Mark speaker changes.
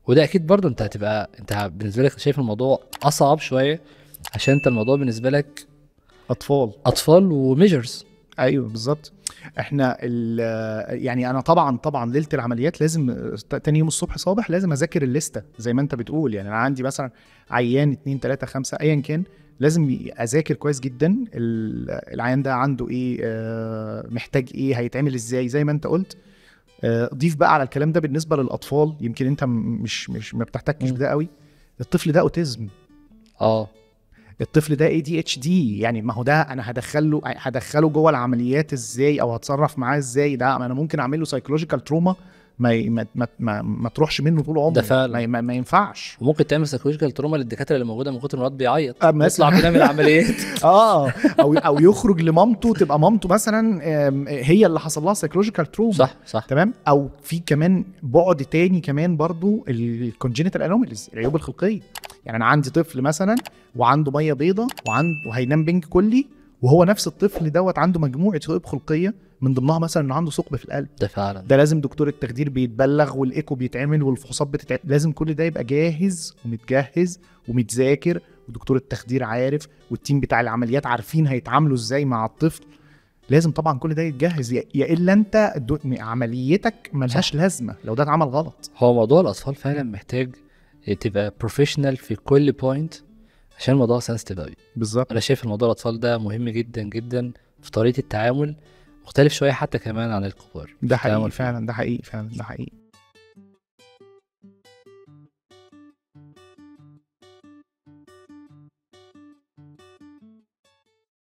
Speaker 1: وده اكيد برضه انت هتبقى انت بالنسبه لك شايف الموضوع اصعب شويه عشان انت الموضوع بالنسبه لك
Speaker 2: اطفال
Speaker 1: اطفال وميجرز
Speaker 2: ايوه بالظبط احنا ال- يعني انا طبعا طبعا ليله العمليات لازم تاني يوم الصبح صابح لازم اذاكر الليسته زي ما انت بتقول يعني انا عندي مثلا عيان اتنين تلاته خمسه ايا كان لازم اذاكر كويس جدا ال- العيان ده عنده ايه آه، محتاج ايه هيتعمل ازاي زي ما انت قلت آه، ضيف بقى على الكلام ده بالنسبه للاطفال يمكن انت م- مش مش ما بتحتكش
Speaker 1: مم.
Speaker 2: بده قوي الطفل ده اوتيزم
Speaker 1: اه
Speaker 2: الطفل ده اي دي اتش دي يعني ما هو ده انا هدخله هدخله جوه العمليات ازاي او هتصرف معاه ازاي ده ما انا ممكن اعمل له سايكولوجيكال تروما ما ي- ما ما, ما, ما تروحش منه طول عمره
Speaker 1: ده فعلا.
Speaker 2: ما, ما, ما ينفعش
Speaker 1: وممكن تعمل سايكولوجيكال تروما للدكاتره اللي موجوده من كتر ما الواد بيعيط
Speaker 2: آه،
Speaker 1: يطلع
Speaker 2: مثلا.
Speaker 1: بينام العمليات
Speaker 2: اه او او يخرج لمامته تبقى مامته مثلا آم، هي اللي حصل لها سايكولوجيكال تروما
Speaker 1: صح صح
Speaker 2: تمام او في كمان بعد تاني كمان برضو الكونجينيتال انوميليز العيوب الخلقيه يعني انا عندي طفل مثلا وعنده ميه بيضة وعنده وهينام بنج كلي وهو نفس الطفل دوت عنده مجموعه عيوب خلقيه من ضمنها مثلا انه عنده ثقب في القلب
Speaker 1: ده فعلا
Speaker 2: ده لازم دكتور التخدير بيتبلغ والايكو بيتعمل والفحوصات بتتعمل لازم كل ده يبقى جاهز ومتجهز ومتذاكر ودكتور التخدير عارف والتيم بتاع العمليات عارفين هيتعاملوا ازاي مع الطفل لازم طبعا كل ده يتجهز يا يا الا انت الدو- عمليتك ملهاش لازمه لو ده اتعمل غلط
Speaker 1: هو موضوع الاطفال فعلا محتاج تبقى بروفيشنال في كل بوينت عشان الموضوع سنسيتيف قوي
Speaker 2: بالظبط
Speaker 1: انا شايف الموضوع الاطفال ده مهم جدا جدا في طريقه التعامل مختلف شويه حتى كمان عن الكبار
Speaker 2: ده
Speaker 1: التعامل
Speaker 2: حقيقي
Speaker 1: فيه.
Speaker 2: فعلا ده حقيقي فعلا ده حقيقي